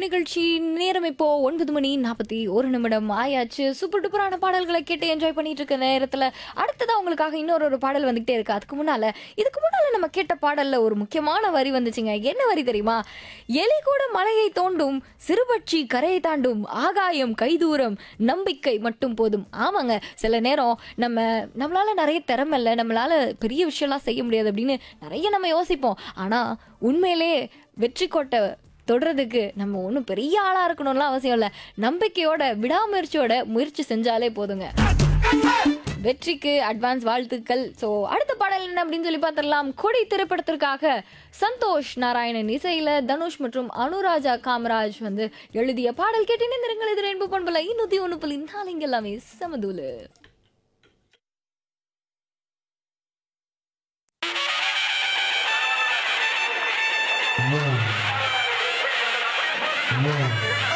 நிகழ்ச்சி நேரம் இப்போ ஒன்பது மணி நாற்பத்தி ஒரு நிமிடம் ஆயாச்சு சூப்பர் டூப்பரான பாடல்களை கேட்டு என்ஜாய் பண்ணிட்டு இருக்க நேரத்துல அடுத்ததா உங்களுக்காக இன்னொரு ஒரு பாடல் வந்துகிட்டே இருக்கு அதுக்கு முன்னால இதுக்கு முன்னால நம்ம கேட்ட பாடல்ல ஒரு முக்கியமான வரி வந்துச்சுங்க என்ன வரி தெரியுமா எலி கூட மலையை தோண்டும் சிறுபட்சி கரையை தாண்டும் ஆகாயம் கைதூரம் நம்பிக்கை மட்டும் போதும் ஆமாங்க சில நேரம் நம்ம நம்மளால நிறைய திறமை இல்லை நம்மளால பெரிய விஷயம்லாம் செய்ய முடியாது அப்படின்னு நிறைய நம்ம யோசிப்போம் ஆனா உண்மையிலே வெற்றி கோட்டை தொடுறதுக்கு நம்ம ஒன்றும் பெரிய ஆளாக இருக்கணும்லாம் அவசியம் இல்லை நம்பிக்கையோட விடாமுயற்சியோட முயற்சி செஞ்சாலே போதுங்க வெற்றிக்கு அட்வான்ஸ் வாழ்த்துக்கள் ஸோ அடுத்த பாடல் என்ன அப்படின்னு சொல்லி பார்த்துடலாம் கொடி திரைப்படத்திற்காக சந்தோஷ் நாராயணன் இசையில தனுஷ் மற்றும் அனுராஜா காமராஜ் வந்து எழுதிய பாடல் கேட்டு நிறுங்கள் இது ரெண்டு பண்பல இன்னூத்தி ஒன்று புள்ளி நாளைங்க எல்லாமே சமதூலு Yeah.